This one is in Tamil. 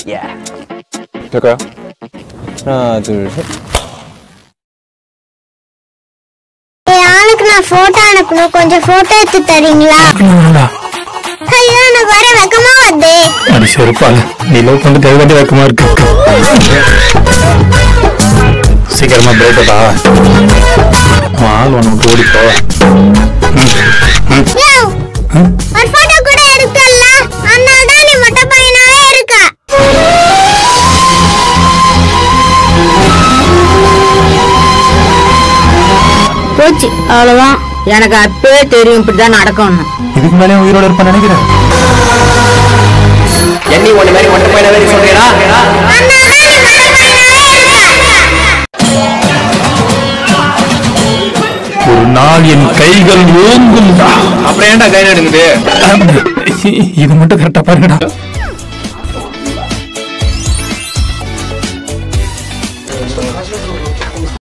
될까요? 하나, 둘, 셋. என் ஆளுக்கு நான் போட்டோ அனுப்பணும் கொஞ்சம் போட்டோ எடுத்து தரீங்களா ஐயோ எனக்கு வர வெக்கமா வருது அடி செருப்பால நீ லவ் பண்ணி தேவை வேண்டிய வெக்கமா இருக்கு சீக்கிரமா பிரேக் ஆள் ஒன்று விட்டு ஓடி போ யோ, ஒரு போட்டோ கூட எடுக்கல அதனால தான் நீ மொட்டை பையனாவே இருக்க போச்சு அவ்வளவுதான் எனக்கு அப்பவே தெரியும் இப்படிதான் நடக்கும்னு இதுக்கு மேலே உயிரோட இருப்பான்னு நினைக்கிறேன் எண்ணி ஒண்ணு மாதிரி ஒன்றை பையனை வேறு சொல்றீங்களா அதனால தான் நீ மொட்டை பையனாவே இருக்க ஒரு நாள் என் கைகள் ஓங்கும் அப்புறம் ஏன்டா கை நடுங்குது இது மட்டும் கரெக்டா பாருங்கடா